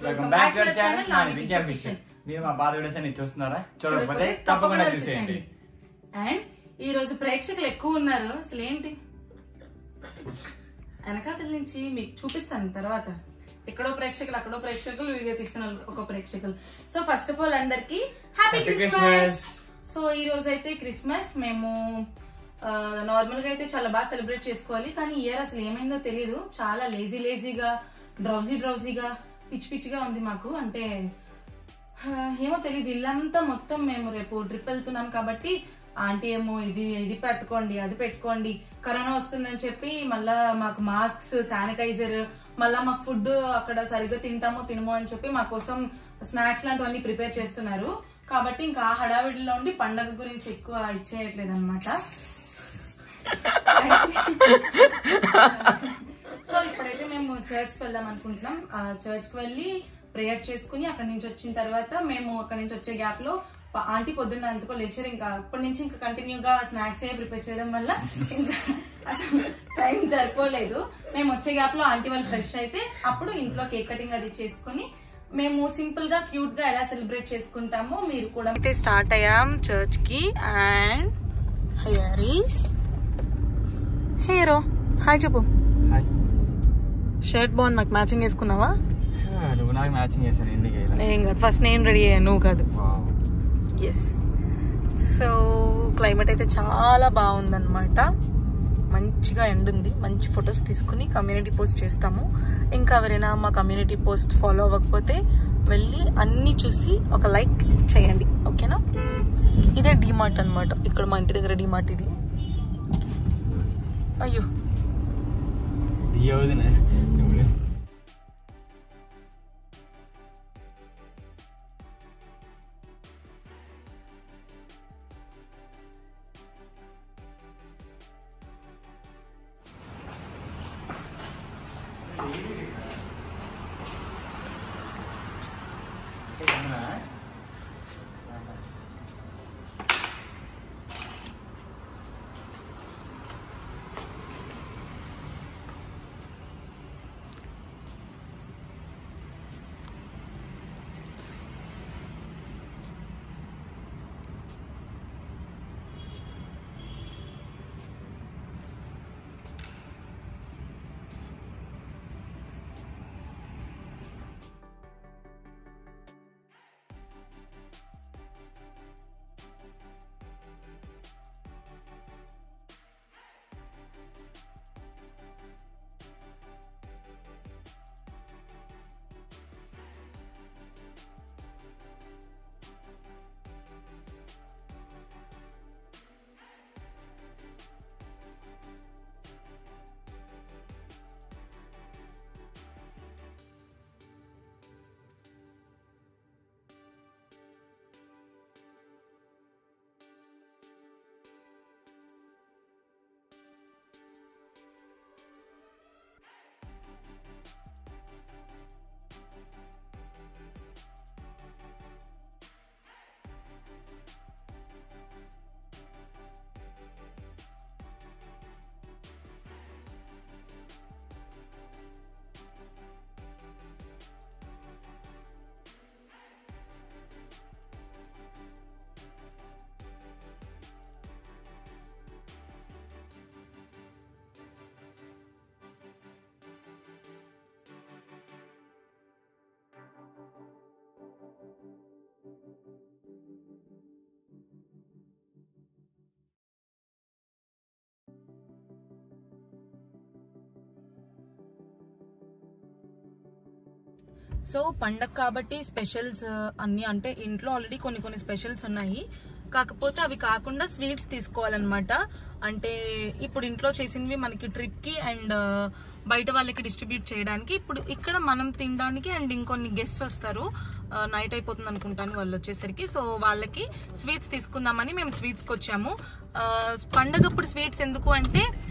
Welcome back to our channel Nani pink official మీరు మా పాత వీడియోస్ అన్ని చూస్తున్నారా చూడకపోతే తప్పకుండా చూసేయండి అండ్ ఈ రోజు ప్రేక్షకులు ఎక్కువ ఉన్నారు అసలు ఏంటి వెనకాతల నుంచి మీకు చూపిస్తాను తర్వాత ఎక్కడో ప్రేక్షకులు అక్కడో ప్రేక్షకులు వీడియో తీస్తున్నారు ఒక ప్రేక్షకులు సో ఫస్ట్ ఆఫ్ ఆల్ అందరికి happy Happy Christmas Christmas. So ఈ రోజు అయితే క్రిస్మస్ మేము నార్మల్ గా అయితే చాలా బాగా సెలబ్రేట్ చేసుకోవాలి కానీ ఇయర్ అసలు ఏమైందో తెలియదు చాలా లేజీ లేజీగా డ్రౌజీ డ్రౌజీగా పిచ్చి పిచ్చిగా ఉంది మాకు అంటే ఆ, ఏమో తెలియదు ఇల్లంతా మొత్తం మేము రేపు ట్రిప్ వెళ్తున్నాం కాబట్టి ఆంటీ ఏమో ఇది ఇది పెట్టుకోండి అది పెట్టుకోండి కరోనా వస్తుందని చెప్పి మళ్ళా మాకు మాస్క్స్ శానిటైజర్ మళ్ళా మాకు ఫుడ్ అక్కడ సరిగ్గా తింటామో తినమో అని చెప్పి మా కోసం స్నాక్స్ లాంటివన్నీ ప్రిపేర్ చేస్తున్నారు కాబట్టి ఇంకా ఆ హడావిడిలో ఉండి పండగ గురించి ఎక్కువ ఇచ్చేయట్లేదు అనమాట సో ఇప్పుడైతే మేము చర్చ్ కి వెళ్దాం అనుకుంటున్నాం ఆ చర్చ్ కి వెళ్ళి ప్రేయర్ చేసుకుని అక్కడి నుంచి వచ్చిన తర్వాత మేము అక్కడి నుంచి వచ్చే గ్యాప్ లో ప- ఆంటీ పొద్దున్న అంతకో లేచారు ఇంకా అప్పటి నుంచి ఇంకా కంటిన్యూగా స్నాక్స్ ఏ ప్రిపేర్ చేయడం వల్ల ఇంకా అసలు టైం సరిపోలేదు మేము వచ్చే గ్యాప్ లో ఆంటీ వాళ్ళు ఫ్రెష్ అయితే అప్పుడు ఇంట్లో కేక్ కటింగ్ అది చేసుకుని మేము సింపుల్ గా క్యూట్ గా ఎలా సెలబ్రేట్ చేసుకుంటామో మీరు కూడా అయితే స్టార్ట్ అయ్యాం చర్చ్ కి అండ్ హయారీస్ హీరో హాయ్ చెప్పు హాయ్ షర్ట్ బాగుంది నాకు మ్యాచింగ్ వేసుకున్నావా నువ్వు నాకు మ్యాచింగ్ చేశాను ఎందుకు ఇలా ఏం కాదు ఫస్ట్ నేను రెడీ అయ్యాను నువ్వు కాదు వావ్. ఎస్ సో క్లైమేట్ అయితే చాలా బాగుందన్నమాట మంచిగా ఎండ్ ఉంది మంచి ఫొటోస్ తీసుకుని కమ్యూనిటీ పోస్ట్ చేస్తాము ఇంకా ఎవరైనా మా కమ్యూనిటీ పోస్ట్ ఫాలో అవ్వకపోతే వెళ్ళి అన్నీ చూసి ఒక లైక్ చేయండి ఓకేనా ఇదే డిమార్ట్ అన్నమాట ఇక్కడ మా ఇంటి దగ్గర డిమార్ట్ ఇది అయ్యో దియ్య వదిన. నువ్వు. సో పండగ కాబట్టి స్పెషల్స్ అన్ని అంటే ఇంట్లో ఆల్రెడీ కొన్ని కొన్ని స్పెషల్స్ ఉన్నాయి కాకపోతే అవి కాకుండా స్వీట్స్ తీసుకోవాలన్నమాట అంటే ఇప్పుడు ఇంట్లో చేసినవి మనకి ట్రిప్ కి అండ్ బయట వాళ్ళకి డిస్ట్రిబ్యూట్ చేయడానికి ఇప్పుడు ఇక్కడ మనం తినడానికి అండ్ ఇంకొన్ని గెస్ట్స్ వస్తారు నైట్ అయిపోతుంది అనుకుంటాను వాళ్ళు వచ్చేసరికి సో వాళ్ళకి స్వీట్స్ తీసుకుందామని మేము స్వీట్స్కి వచ్చాము ఆ, పండగప్పుడు స్వీట్స్ ఎందుకు అంటే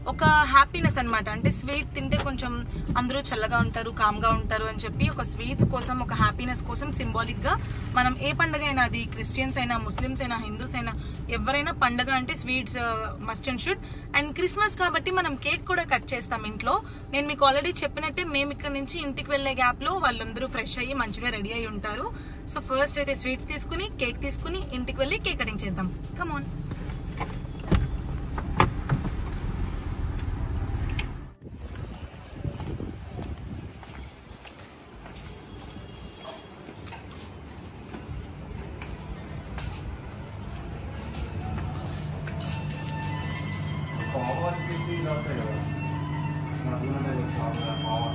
ఒక హ్యాపీనెస్ అన్నమాట అంటే స్వీట్ తింటే కొంచెం అందరూ చల్లగా ఉంటారు కామ్గా ఉంటారు అని చెప్పి ఒక స్వీట్స్ కోసం ఒక హ్యాపీనెస్ కోసం సింబాలిక్ గా మనం ఏ పండగ అయినా అది క్రిస్టియన్స్ అయినా ముస్లిమ్స్ అయినా హిందూస్ అయినా ఎవరైనా పండగ అంటే sweets must and should and Christmas కాబట్టి మనం కేక్ కూడా కట్ చేస్తాం ఇంట్లో నేను మీకు ఆల్రెడీ చెప్పినట్టే మేము ఇక్కడ నుంచి ఇంటికి వెళ్లే గ్యాప్ లో వాళ్ళందరూ ఫ్రెష్ అయ్యి మంచిగా రెడీ అయి ఉంటారు సో ఫస్ట్ అయితే స్వీట్స్ తీసుకుని కేక్ తీసుకుని ఇంటికి వెళ్ళి కేక్ కటింగ్ చేద్దాం కమాన్ పావు అనిపించి ఇది అవుతాయి కదా నడుము అనేది పావు పావు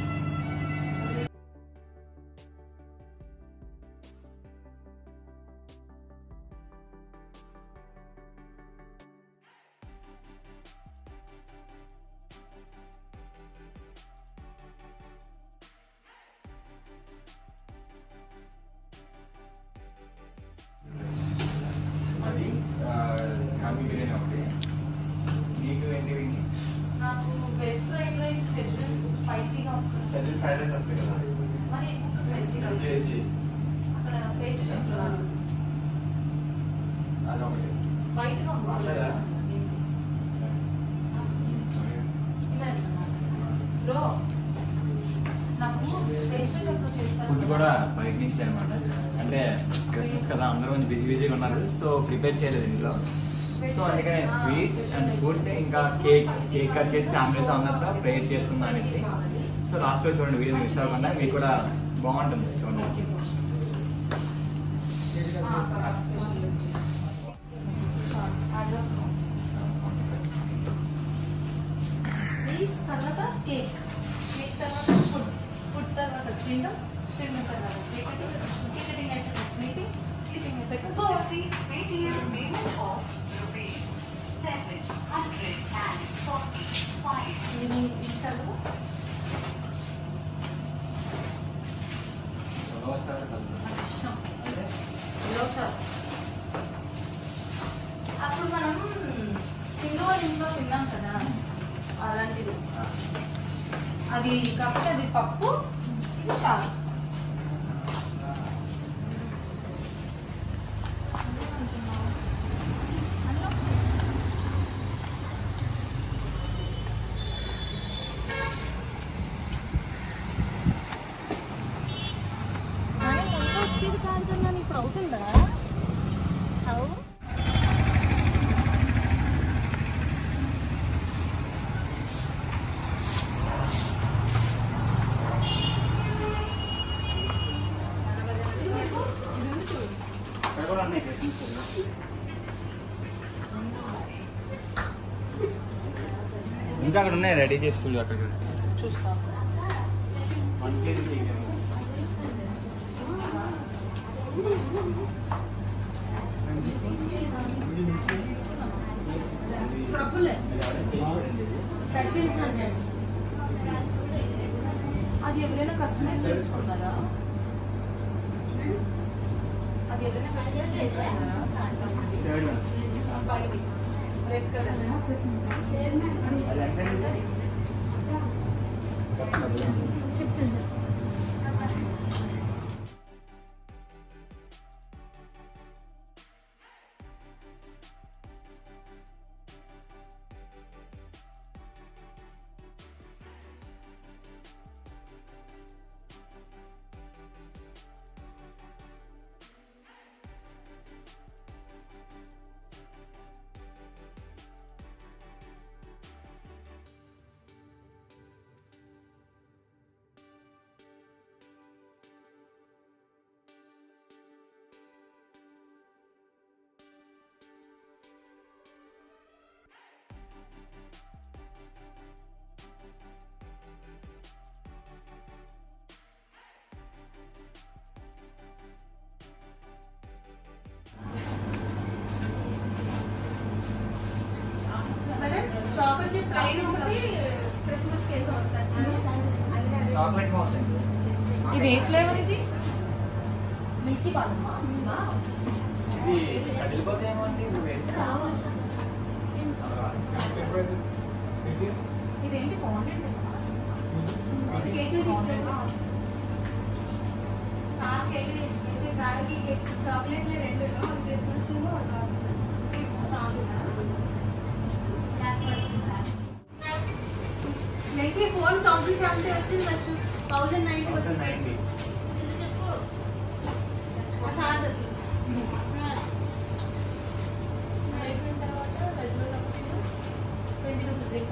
అది కమ్మి బిర్యానీ ఒకటి నీకు ఏంటి నాకు వెజ్ ఫ్రైడ్ రైస్ స్పైసీగా వస్తుంది సెటిల్ ఫ్రైడ్ రైస్ వస్తాయి కదా మరి ఎక్కువ స్పైసీగా వెజ్ వెజ్ అక్కడ పేస్ట్ చెప్తున్నాను అదొకటి బయటగా పర్లేదా? బ్రో నాకు పేస్ట్ చెట్లు చేస్తాను ఫుడ్ కూడా బయట నుంచి అనమాట అంటే క్రిస్మస్ కదా అందరూ కొంచెం బిజీ బిజీగా ఉన్నారు సో ప్రిపేర్ చేయలేదు ఇంట్లో సో అందుకని స్వీట్స్ అండ్ ఫుడ్ ఇంకా కేక్ కేక్ కట్ చేసి ఫ్యామిలీతో అందరితో ప్రేయర్ చేసుకుందాం అనేసి సో లాస్ట్లో చూడండి వీడియో మిస్ అవ్వకుండా మీకు కూడా బాగుంటుంది చూడండి ప్లీజ్ తర్వాత కేక్ కేక్ తర్వాత ఫుడ్ ఫుడ్ తర్వాత తినడం తిన్న తర్వాత కేక్ కేక్ కటింగ్ అయిపోతుంది స్లీపింగ్ స్లీపింగ్ అయిపోయి go Paytm payment of rupees seven hundred and forty-five. ఇది చదువు నాకు ఇష్టం లోచారు అప్పుడు మనం సింగోల్ ఇంట్లో తిన్నాం కదా అలాంటిది అది కాబట్టి అది పప్పు ఇది చారు వచ్చేది కాదు కదా ఇప్పుడు అవుతుందా అవు ఇంకా అక్కడ ఉన్నాయి రెడీ చేసుకుంది అక్కడ చూడండి చూస్తా వన్ కేజీ ప్రభులే థర్టీన్ హండ్రెడ్ అది ఎవరైనా కస్టమైజ్ చేయించుకున్నారా అది ఎవరైనా కస్టమైజ్ చేయించుకున్నారా పైది రెడ్ కలర్ చాకోచి ప్లెయిన్ ప్లైన్ ఒకటి క్రిస్మస్ కేక్ ఒకటి చాక్లెట్ మోస్ ఇది ఏ ఫ్లేవర్ ఇది మిల్కీ బాదమా ఇది కదిలిపోతే ఏమండి కావాలి ఇదేంటి బాగుంటుంది కేక్ చాక్లెట్లు రెండు క్రిస్మస్ నెక్కి ఫోన్ థౌసండ్ సెవెంటీ వచ్చింది వచ్చు థౌసండ్ నైన్ చెప్పు సార్ అయిపోయిన తర్వాత ట్వంటీ రూపీస్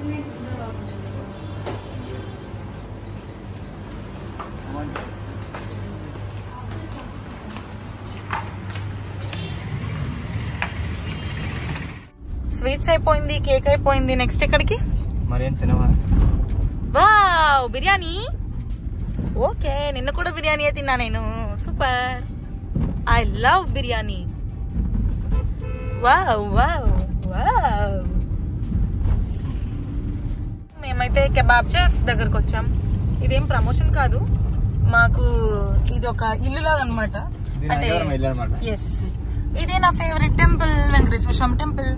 స్వీట్స్ అయిపోయింది కేక్ అయిపోయింది నెక్స్ట్ ఎక్కడికి మరేం తినవా వావ్ బిర్యానీ ఓకే నిన్న కూడా బిర్యానీ తిన్నా నేను super I love biryani wow wow wow మేమైతే కెబాబ్ చెఫ్ దగ్గరకు వచ్చాం ఇదేం ప్రమోషన్ కాదు మాకు ఇది ఒక ఇల్లు లాగా అనమాట ఇది అంటే నగరం ఇల్లు అన్నమాట. ఎస్ ఇదే నా favourite temple Venkateswara Swamy temple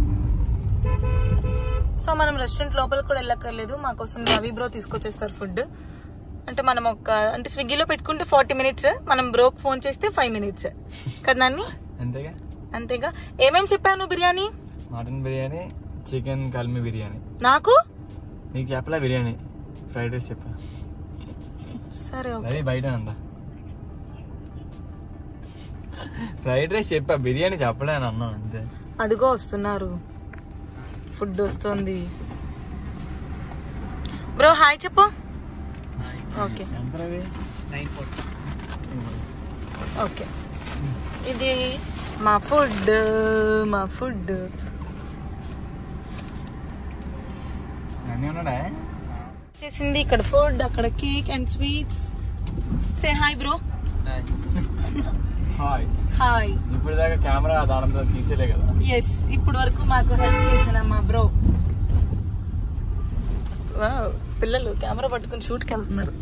so మనం రెస్టారెంట్ లోపలికి కూడా వెళ్ళక్కర్లేదు మా కోసం రవి బ్రో తీసుకొచ్చేస్తారు ఫుడ్ అంటే మనం ఒక అంటే స్విగ్గీలో పెట్టుకుంటే ఫార్టీ మినిట్స్ మనం బ్రోకి ఫోన్ చేస్తే ఫైవ్ మినిట్స్ కదా నాన్ని అంతేగా అంతేగా ఏమేం చెప్పాను బిర్యానీ మటన్ బిర్యానీ చికెన్ కల్మి బిర్యానీ నాకు నీకు చెప్పలే బిర్యానీ ఫ్రైడ్ రైస్ చెప్పా సరే ఓకే అదే బయట అంతా ఫ్రైడ్ రైస్ చెప్పా బిర్యానీ చెప్పలే అని అన్నాను అంతే అదిగో వస్తున్నారు ఫుడ్ వస్తుంది బ్రో హాయ్ చెప్పు ఓకే ఎంత రవి నైన్ ఫోర్టీ ఓకే ఇది మా ఫుడ్ మా ఫుడ్ అన్నీ ఉన్నాడా చేసింది ఇక్కడ ఫుడ్ అక్కడ cake and sweets say hi bro hi hi ఇప్పుడు దాకా కెమెరా దానంతో తీసేలే కదా ఎస్ ఇప్పుడు వరకు మాకు హెల్ప్ చేసిన మా బ్రో వావ్ పిల్లలు కెమెరా పట్టుకుని షూట్కి వెళ్తున్నారు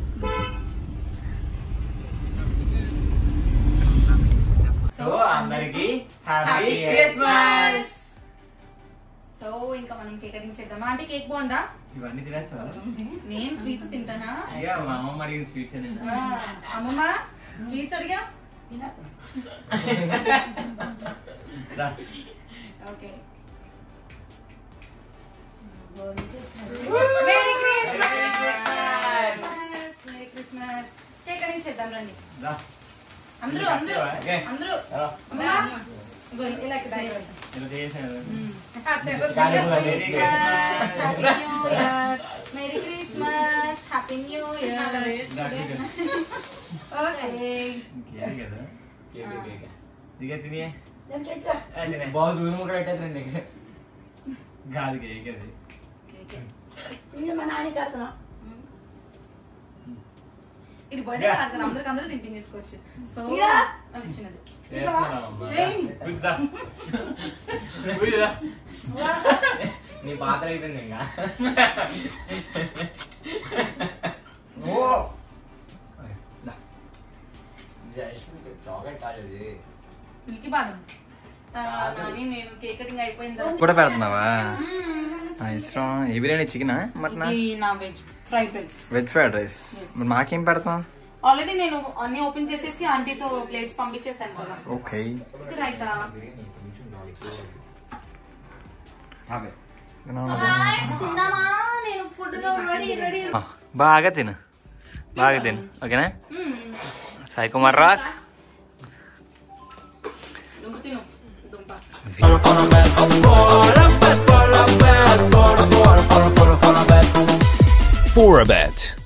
సో అందరికి హ్యాపీ క్రిస్మస్ సో ఇంకా మనం కేక్ కటింగ్ చేద్దామా అంటే కేక్ బాగుందా ఇవన్నీ తినేస్తాను నేను స్వీట్స్ తింటానా ఇక మా అమ్మమ్మ అడిగిన స్వీట్స్ ఆ, అమ్మమ్మ స్వీట్స్ అడిగా okay merry Christmas merry Christmas cake cutting చేద్దాం రండి అందరూ అందరూ ఓకే. అందరూ అమ్మమ్మ ఇగో ఇలా ఇక్కడ చేయండి. Merry Christmas happy new year okay తినే బాగా దూరం కూడా పెట్టేది కాదు కేక్ అది ఇది బర్త్డే కాదు కదా అందరికి అందరూ తినిపించేసుకోవచ్చు సో అది ఇచ్చినది కూర్చుదా కూర్చుదా నీ పాత్ర అయిపోయింది ఇంకా మిల్కీ బాదం తర్వాత అని నేను కేక్ కటింగ్ అయిపోయిన తర్వాత కూడా పెడుతున్నావా ఇష్టం ఏ బిర్యానీ చికెనా మటనా ఇది నా veg fried rice veg fried rice మరి మాకేం పెడతాం ఆల్రెడీ నేను అన్ని ఓపెన్ చేసేసి ఆంటీతో ప్లేట్స్ పంపించేసాను కదా ఓకే ఇది రైతా Guys, తిందామా నేను ఫుడ్ రెడీ రెడీ బాగా తిను బాగా తిను ఓకేనా సాయి కుమార్ రాక్ దుంప తిను దుంప For a bet.